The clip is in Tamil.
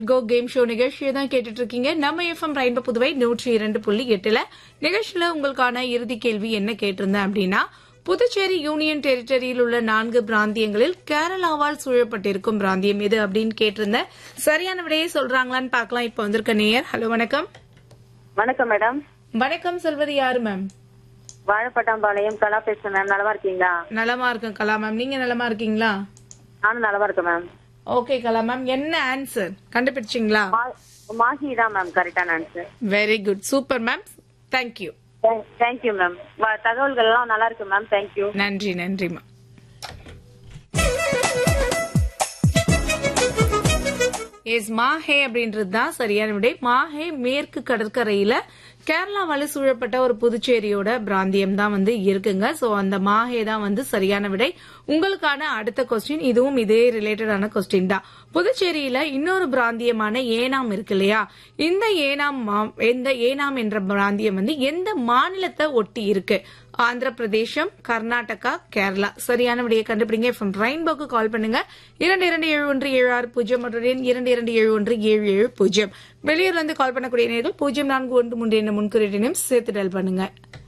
கோ கேம் ஷோ நிகழ்ச்சியை தான் கேட்டுட்டு இருக்கீங்க நம்ம எஃப்எம் ரெயின்போ புதுவை நூற்றி இரண்டு புள்ளி எட்டுல நிகழ்ச்சியில உங்களுக்கான இறுதி கேள்வி என்ன கேட்டிருந்தேன் அப்படின்னா புதுச்சேரி யூனியன் டெரிட்டரியில் உள்ள நான்கு பிராந்தியங்களில் கேரளாவால் சூழப்பட்டிருக்கும் பிராந்தியம் எது அப்படின்னு கேட்டிருந்தேன் சரியான விடையை சொல்றாங்களான்னு பார்க்கலாம் இப்ப வந்திருக்க நேயர் ஹலோ வணக்கம் வணக்கம் மேடம் வணக்கம் சொல்வது யாரு மேம் வாழைப்பட்டாம்பாளையம் கலா பேசுறேன் மேம் நலமா இருக்கீங்களா நலமா இருக்கேன் கலா மேம் நீங்க நலமா இருக்கீங்களா நானும் நலமா இருக்கேன் மேம் ஓகே கலா மேம் என்ன ஆன்சர் கண்டுபிடிச்சிங்களா மா- மாஹி தான் மேம் கரெக்டான answer very good super ma'am thank you thank you ma'am தகவல்கள் எல்லாம் நல்லா இருக்கு மேம் தேங்க்யூ நன்றி நன்றிமா எஸ் மாஹே அப்படின்றது தான் சரியான விடை மாஹே மேற்கு கடற்கரையில கேரளாவால சூழப்பட்ட ஒரு புதுச்சேரியோட பிராந்தியம் தான் வந்து இருக்குங்க சோ அந்த மாஹே தான் வந்து சரியான விடை உங்களுக்கான அடுத்த கொஸ்டின் இதுவும் இதே ரிலேட்டடான கொஸ்டின் தான் புதுச்சேரியில இன்னொரு பிராந்தியமான ஏனாம் இருக்கு இல்லையா இந்த ஏனாம் மா- இந்த ஏனாம் என்ற பிராந்தியம் வந்து எந்த மாநிலத்தை ஒட்டி இருக்கு ஆந்திர பிரதேசம் கர்நாடகா கேரளா சரியான விடையை கண்டுபிடிங்க ஃப்ரம் ரெயின்போக்கு கால் பண்ணுங்க இரண்டு இரண்டு ஏழு ஒன்று ஏழு ஆறு பூஜ்ஜியம் மற்றும் எண் இரண்டு இரண்டு ஏழு ஒன்று ஏழு ஏழு பூஜ்ஜியம் வெளியூர்ல இருந்து கால் பண்ணக்கூடிய நேர்கள் பூஜ்ஜியம் நான்கு ஒன்று மூன்று என்ற முன்குறியினையும் சேர்த்து டெல் பண்ணுங்க